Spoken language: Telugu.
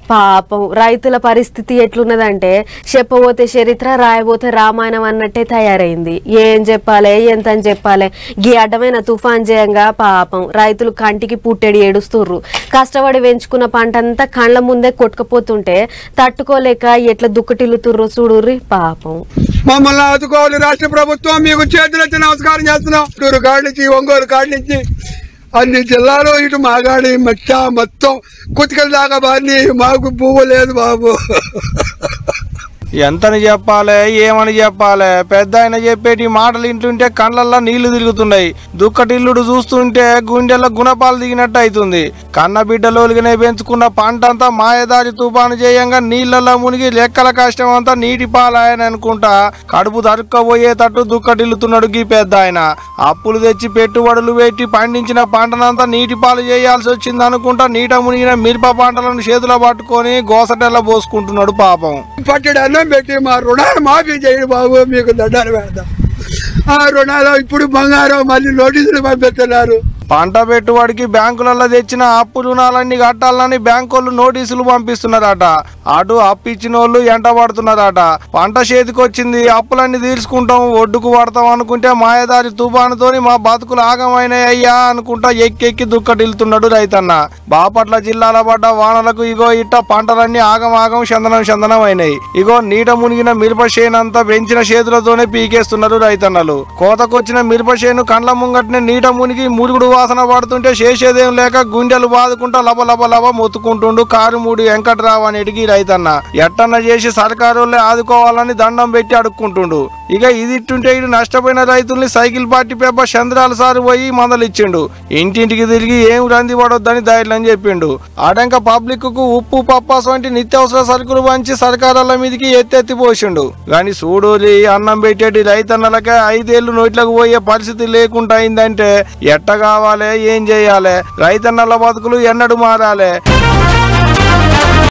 పాపం రైతుల పరిస్థితి ఎట్లున్నదంటే చెప్పబోతే చరిత్ర రాయబోతే రామాయణం అన్నట్టే తయారైంది ఏం చెప్పాలి ఎంత అని చెప్పాలి గీ అడ్డమైన తుఫాన్ చేయంగా పాపం రైతులు కంటికి పుట్టెడి ఏడుస్తుర్రు కష్టపడి పెంచుకున్న పంట అంతా కళ్ళ ముందే కొట్టుకుపోతుంటే తట్టుకోలేక ఎట్లా దుక్కటిల్లుతుర్రో చూడుర్రి పాపం మమ్మల్ని ఆదుకోవాలి రాష్ట్ర ప్రభుత్వం మీకు చేతులెత్తి నమస్కారం చేస్తున్నాం టూరు కాడి నుంచి ఒంగోలు కాడి నుంచి అన్ని జిల్లాలు ఇటు మాగాడి మచ్చ మొత్తం కుతికల దాకా బాని మాకు పువ్వు లేదు బాబు ఎంతని చెప్పాలి ఏమని చెప్పాలి పెద్ద ఆయన చెప్పేటి మాటలు వింటుంటే కళ్ళల్లో నీళ్లు తిరుగుతున్నాయి దుక్కటిల్లుడు చూస్తుంటే గుండెల్లో గుణపాలు దిగినట్టు అవుతుంది కన్న బిడ్డలోలుగానే పెంచుకున్న పంట అంతా మాయదారి తుఫాను చేయంగా నీళ్ళల్లో మునిగి లెక్కల కష్టం అంతా నీటి పాలాయని అనుకుంటా కడుపు తరుక్కపోయేటట్టు దుక్కటిల్లుతున్నాడు గీ పెద్ద ఆయన అప్పులు తెచ్చి పెట్టుబడులు పెట్టి పండించిన పంటనంతా నీటి పాలు చేయాల్సి వచ్చింది అనుకుంటా నీట మునిగిన మిరప పంటలను చేతిలో పట్టుకొని గోసటెల్ల పోసుకుంటున్నాడు పాపం పట్టడి అన్నం పెట్టి మా రుణాలు మాఫీ చేయండి బాబు మీకు దండాలు పెడతాం ఆ రుణాలు ఇప్పుడు బంగారం మళ్ళీ నోటీసులు పంపిస్తున్నారు పంట పెట్టుబడికి బ్యాంకులలో తెచ్చిన అప్పు రుణాలన్నీ కట్టాలని బ్యాంకులు నోటీసులు పంపిస్తున్నారట అటు అప్పు ఇచ్చిన వాళ్ళు ఎంట పడుతున్నారట పంట చేతికి వచ్చింది అప్పులన్నీ తీర్చుకుంటాం ఒడ్డుకు పడతాం అనుకుంటే మాయదారి తుఫానుతోని మా బతుకులు ఆగమైనాయి అయ్యా అనుకుంటా ఎక్కెక్కి దుక్కటిల్తున్నాడు రైతన్న బాపట్ల జిల్లాల పడ్డ వానలకు ఇగో ఇట్ట పంటలన్నీ ఆగం ఆగం చందనం చందనం అయినాయి ఇగో నీట మునిగిన మిరప చేనంతా పెంచిన చేతులతోనే పీకేస్తున్నారు రైతన్నలు కోతకొచ్చిన మిరప చేను కండ్ల ముంగట్నే నీట మునిగి మురుగుడు వాసన పడుతుంటే చేసేదేం లేక గుండెలు బాదుకుంటా లబ లబ లబ మొత్తుకుంటుండు కారు మూడు వెంకట్రావు అనేటికి రైతన్న ఎట్టన్న చేసి సర్కారులే ఆదుకోవాలని దండం పెట్టి అడుక్కుంటుండు ఇక ఇది ఇట్టుంటే ఇటు నష్టపోయిన రైతుల్ని సైకిల్ పార్టీ పేప చంద్రాల సారు పోయి మందలిచ్చిండు ఇంటింటికి తిరిగి ఏం రంది పడొద్దని ధైర్యం చెప్పిండు ఆడంక పబ్లిక్ కు ఉప్పు పప్పాస్ వంటి నిత్యావసర సరుకులు పంచి సర్కారాల మీదకి ఎత్తెత్తి పోసిండు గాని చూడోలి అన్నం పెట్టేటి రైతన్నలకే ఐదేళ్లు నోట్లకు పోయే పరిస్థితి లేకుండా అయిందంటే ఎట్ట కావాలి ఏం చేయాలి రైతన్నల బతుకులు ఎన్నడు మారాలి